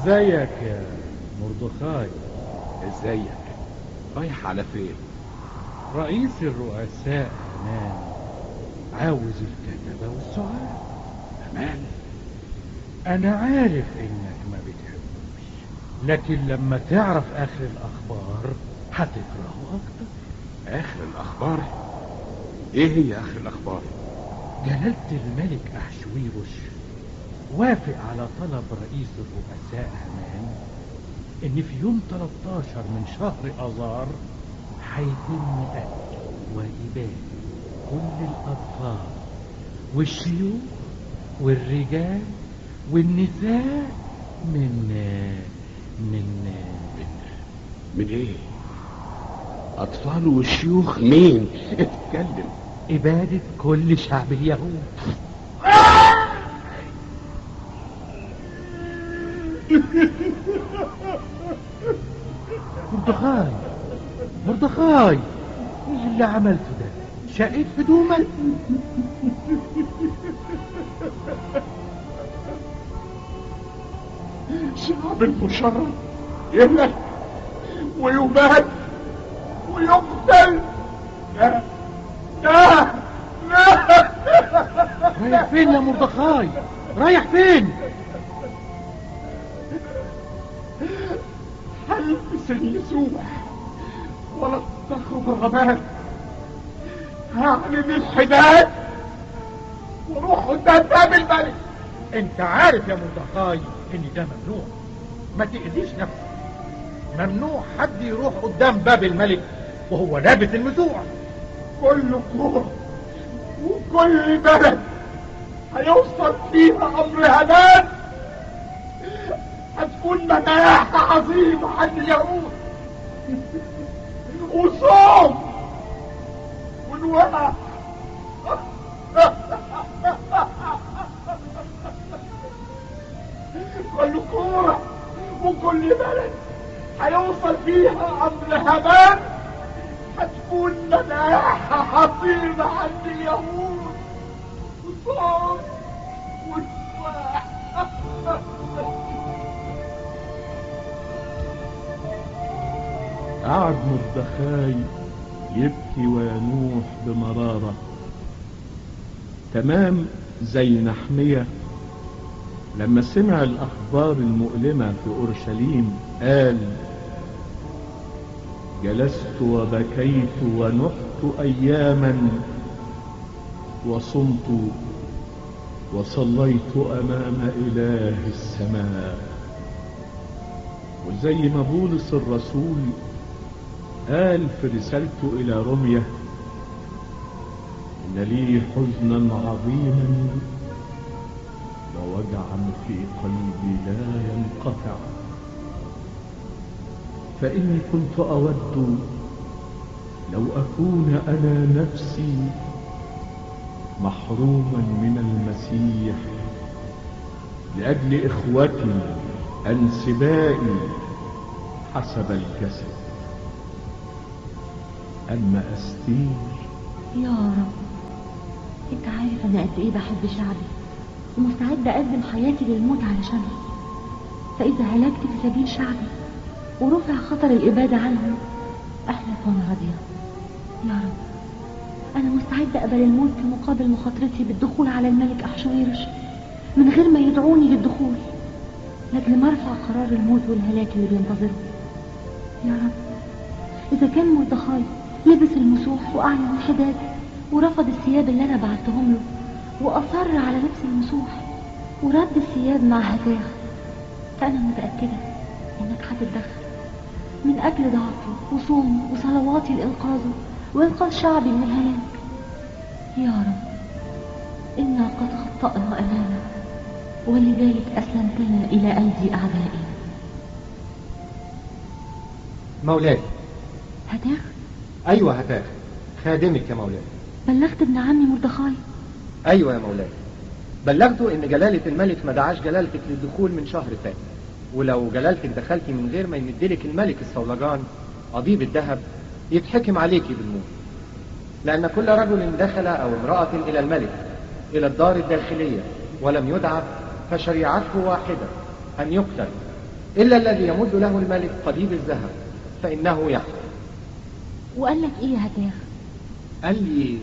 ازيك يا مردخاي ازيك رايح على فين رئيس الرؤساء امان عاوز الكتبة والسعاد امان انا عارف انك ما بتحبوش لكن لما تعرف اخر الاخبار هتكرهه اكتر اخر الاخبار ايه هي اخر الاخبار جلالة الملك احشويروش وافق على طلب رئيس الرؤساء هامان ان في يوم 13 من شهر اذار هيتم قتل واباده كل الاطفال والشيوخ والرجال والنساء من من من ايه اطفال والشيوخ مين اتكلم إبادة كل شعب اليهود مردخاي مردخاي ايه اللي عملته ده شقيت هدومك شعب المشرف يهلك ويباد ويقتل لا لا لا رايح فين يا مردخاي رايح فين هلبس اليسوع ولا تخرج الغابات هعلن الحداد واروح قدام باب الملك انت عارف يا مردخاي ان ده ممنوع ما تأذيش نفسك ممنوع حد يروح قدام باب الملك وهو لابس المسوع كل كورة وكل بلد هيوصل فيها امر همان هتكون مناحة عظيمة عند اليهود وصوم ونوقع كل كورة وكل بلد هيوصل فيها امر همان هتكون مناحة عظيمة عند اليهود وصوم ونوقع قعد مردخاي يبكي وينوح بمرارة تمام زي نحمية لما سمع الأخبار المؤلمة في أورشليم قال جلست وبكيت ونحت أياما وصمت وصليت أمام إله السماء وزي ما بولس الرسول قال في رسالته إلى روميا إن لي حزنا عظيما ووجعا في قلبي لا ينقطع فإني كنت أود لو أكون أنا نفسي محروما من المسيح لأجل إخوتي أنسبائي حسب الجسد أما أستير يا رب انت عارف انا قد ايه بحب شعبي ومستعد اقدم حياتي للموت علشانهم فاذا هلكت في سبيل شعبي ورفع خطر الابادة عنهم احلف وانا راضية يا رب انا مستعد اقبل الموت في مقابل مخاطرتي بالدخول على الملك احشويرش من غير ما يدعوني للدخول لاجل ما ارفع قرار الموت والهلاك اللي بينتظره يا رب اذا كان مردخاي لبس المسوح واعلن الحداد ورفض الثياب اللي انا بعتهم له واصر على لبس المسوح ورد الثياب مع هتاخ فانا متاكده انك هتتدخل من اجل ضعفي وصومي وصلواتي لانقاذه وانقاذ شعبي من الهلاك يا رب انا قد خطانا امامك ولذلك اسلمتنا الى ايدي اعدائي مولاي هتاخ ايوه هتاخ خادمك يا مولاي بلغت ابن عمي مردخاي ايوه يا مولاي بلغته ان جلالة الملك ما دعاش جلالتك للدخول من شهر فات ولو جلالتك دخلتي من غير ما يمدلك الملك الصولجان قضيب الذهب يتحكم عليكي بالموت لأن كل رجل دخل أو امرأة إلى الملك إلى الدار الداخلية ولم يدعى فشريعته واحدة أن يقتل إلا الذي يمد له الملك قضيب الذهب فإنه يحفظ وقال لك ايه يا هتاخ قال لي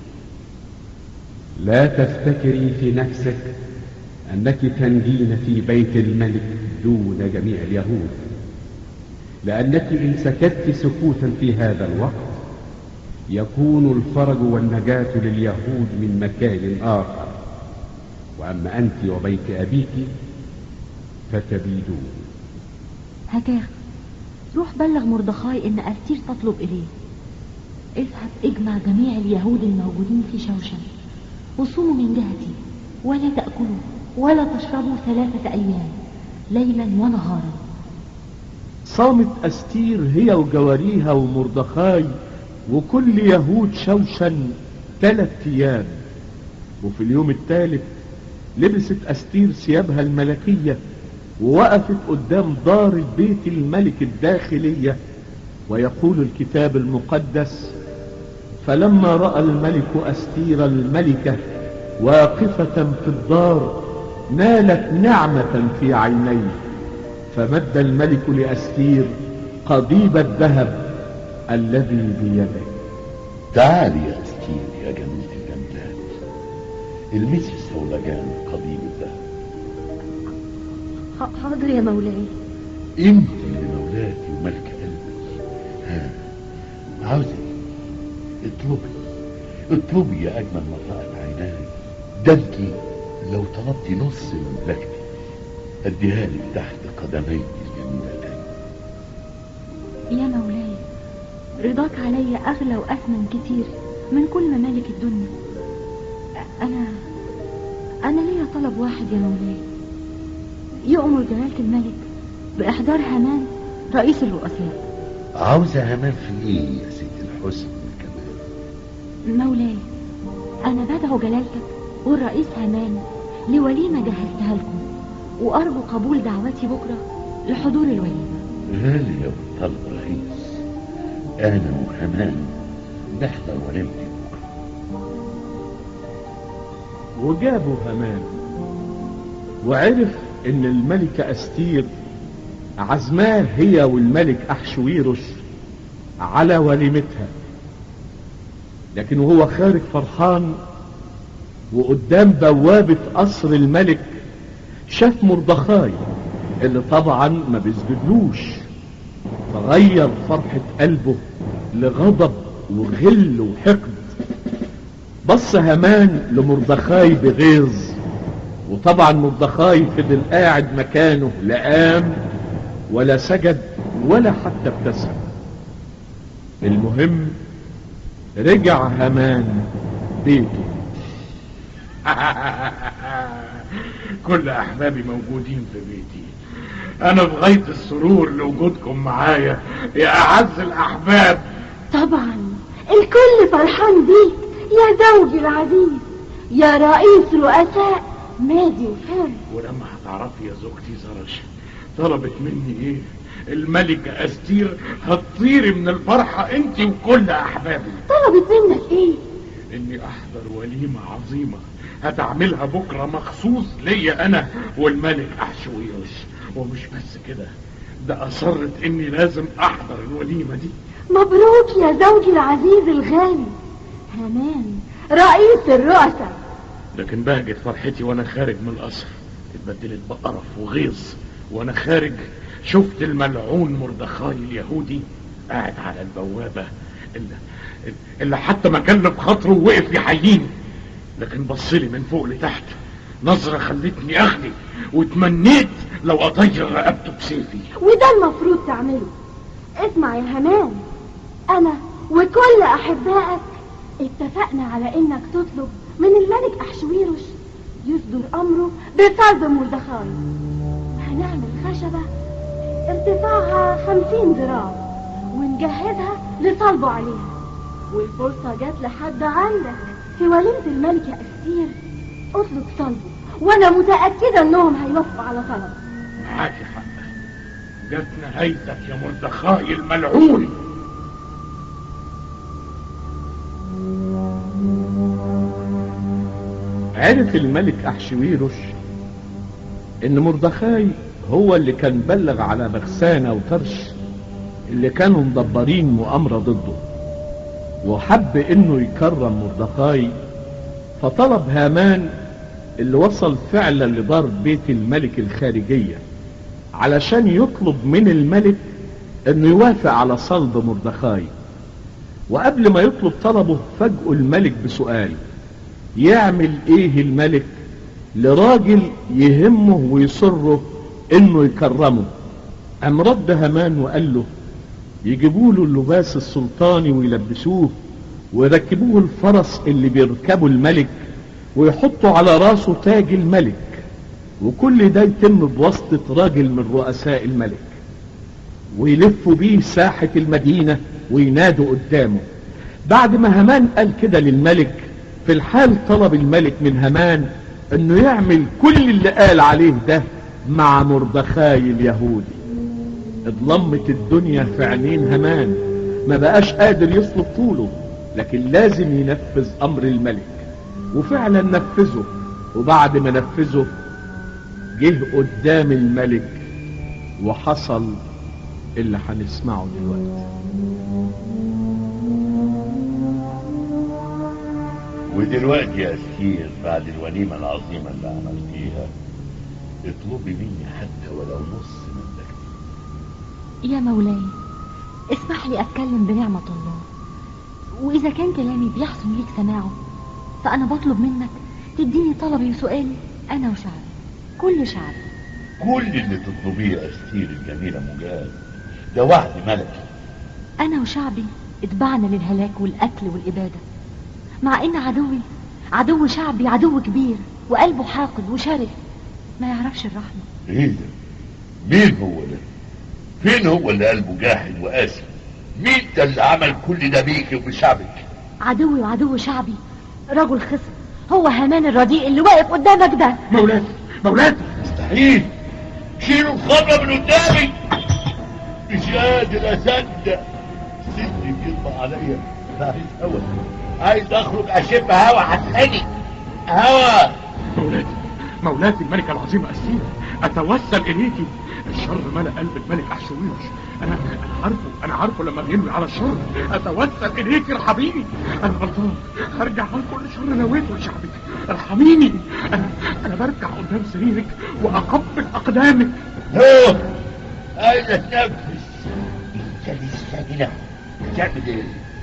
لا تفتكري في نفسك أنك تنجين في بيت الملك دون جميع اليهود لأنك إن سكت سكوتا في هذا الوقت يكون الفرج والنجاة لليهود من مكان آخر وأما أنت وبيت أبيك فتبيدون هتاخ روح بلغ مردخاي ان أستير تطلب اليه اذهب اجمع جميع اليهود الموجودين في شوشن وصوموا من جهتي ولا تأكلوا ولا تشربوا ثلاثة أيام ليلا ونهارا صامت أستير هي وجواريها ومردخاي وكل يهود شوشن ثلاث أيام وفي اليوم الثالث لبست أستير ثيابها الملكية ووقفت قدام دار بيت الملك الداخلية ويقول الكتاب المقدس فلما رأى الملك أستير الملكة واقفة في الدار نالت نعمة في عينيه فمد الملك لأستير قضيب الذهب الذي بيده تعالي يا أستير يا جميلة الجملات المسي الصولجان قضيب الذهب ح- حاضر يا مولاي انت اللي مولاتي وملك قلبي ها عاوزة ايه اطلبي اطلبي يا اجمل ما رأت عيناي ده انت لو طلبتي نص مملكتي اديها لك تحت قدمي الجميلتين يا مولاي رضاك علي أغلى وأثمن كتير من كل ممالك الدنيا أنا أنا ليا طلب واحد يا مولاي يؤمر جلالة الملك بإحضار هامان رئيس الرؤساء عاوزة همان في ايه يا ست الحسن والكمال مولاي أنا بدعو جلالتك والرئيس هامان لوليمة جهزتها لكم وأرجو قبول دعوتي بكرة لحضور الوليمة غالي يا طلب رئيس انا وهمان نحضر ونمضي بكره وجابوا هامان وعرف ان الملكة استير عزماه هي والملك احشويروش على وليمتها لكن وهو خارج فرحان وقدام بوابة قصر الملك شاف مردخاي اللي طبعا ما بيسجدلوش فغير فرحة قلبه لغضب وغل وحقد بص هامان لمردخاي بغيظ وطبعا مردخاي فضل قاعد مكانه لا قام ولا سجد ولا حتى ابتسم المهم رجع هامان بيته كل احبابي موجودين في بيتي انا في غاية السرور لوجودكم معايا يا اعز الاحباب طبعا الكل فرحان بيك يا زوجي العزيز يا رئيس رؤساء مادي وفارس ولما هتعرفي يا زوجتي زرش طلبت مني ايه الملكة استير هتطيري من الفرحة انت وكل احبابي طلبت منك ايه اني احضر وليمة عظيمة هتعملها بكرة مخصوص ليا انا والملك احشويروش ومش بس كده ده اصرت اني لازم احضر الوليمة دي مبروك يا زوجي العزيز الغالي هامان رئيس الرؤساء لكن بهجت فرحتي وانا خارج من القصر اتبدلت بقرف وغيظ وانا خارج شفت الملعون مردخاي اليهودي قاعد على البوابة اللي, اللي حتى ما كان بخاطره وقف يحييني لكن بصلي من فوق لتحت نظرة خلتني اغلي وتمنيت لو اطير رقبته بسيفي وده المفروض تعمله اسمع يا هامان انا وكل احبائك اتفقنا على انك تطلب من الملك احشويروش يصدر امره بصلب مردخاي هنعمل خشبة ارتفاعها خمسين ذراع ونجهزها لصلبه عليها والفرصة جت لحد عندك في وليمة الملكة استير اطلب صلبه وانا متأكدة انهم هيوافقوا على طلبك معاكي حق جت نهايتك يا مردخاي الملعون عرف الملك احشويروش ان مردخاي هو اللي كان بلغ على بغسانة وطرش اللي كانوا مدبرين مؤامرة ضده وحب انه يكرم مردخاي فطلب هامان اللي وصل فعلا لدار بيت الملك الخارجية علشان يطلب من الملك انه يوافق على صلب مردخاي وقبل ما يطلب طلبه فاجئه الملك بسؤال يعمل ايه الملك لراجل يهمه ويصره انه يكرمه قام رد هامان وقال له يجيبوا له اللباس السلطاني ويلبسوه ويركبوه الفرس اللي بيركبه الملك ويحطوا على راسه تاج الملك وكل ده يتم بواسطة راجل من رؤساء الملك ويلفوا بيه ساحة المدينة وينادوا قدامه بعد ما هامان قال كده للملك في الحال طلب الملك من هامان انه يعمل كل اللي قال عليه ده مع مردخاي اليهودي اتضلمت الدنيا في عينين هامان ما بقاش قادر يصلب طوله لكن لازم ينفذ امر الملك وفعلا نفذه وبعد ما نفذه جه قدام الملك وحصل اللي هنسمعه دلوقتي ودلوقتي يا أسير بعد الوليمة العظيمة اللي عملتيها اطلبي مني حتى ولو نص مملكتي يا مولاي اسمح لي اتكلم بنعمة الله واذا كان كلامي بيحسن ليك سماعه فانا بطلب منك تديني طلبي وسؤالي انا وشعبي كل شعبي كل اللي تطلبيه يا أسير الجميلة مجاد ده وعد ملكي انا وشعبي اتبعنا للهلاك والقتل والابادة مع ان عدوي عدو شعبي عدو كبير وقلبه حاقد وشرس ما يعرفش الرحمة ايه ده مين هو ده فين هو اللي قلبه جاحد وقاسي مين ده اللي عمل كل ده بيكي وبشعبك عدوي وعدو شعبي رجل خصم هو هامان الرديء اللي واقف قدامك ده مولاتي مولاتي مستحيل شيلوا الخمرة من قدامي مش قادر اصدق سني بيطبق عليا أنا عايز هوا عايز اخرج اشم هوا هتخني هوا مولاتي مولاتي الملكة العظيمة أسير أتوسل إليكي الشر ملأ قلب الملك أحشويروش أنا أنا عارفه أنا عارفه لما بينوي على الشر أتوسل إليكي ارحميني أنا غلطان هرجع عن كل شر نويته لشعبك ارحميني أنا أنا برجع قدام سريرك وأقبل أقدامك هو عايز اتنفس انت لسه هنا بتعمل ايه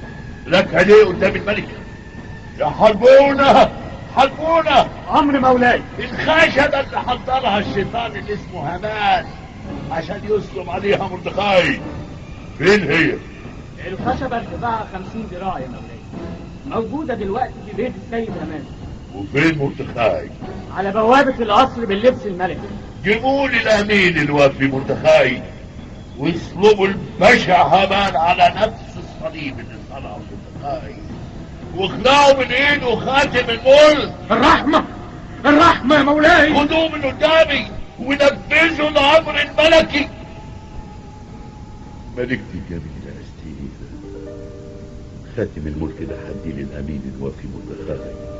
لك ليه قدام الملكة يا حربونا حربونا أمر مولاي الخشبة اللي حضرها الشيطان اللي اسمه هامان عشان يسلم عليها مردخاي فين هي؟ الخشبة ارتفاعها 50 ذراع يا مولاي موجودة دلوقتي في بيت السيد همان وفين مردخاي؟ على بوابة القصر باللبس الملكي جيبوا لي الامين اللي وفي مردخاي ويصلبوا البشع هامان على نفس الصليب اللي صنعه مردخاي واخلعوا من ايده خاتم الملك الرحمة الرحمة يا مولاي خدوه من قدامي ونفذوا الامر الملكي ملكتي الجميلة استير خاتم الملك ده حدي للامين الوفي مردخاي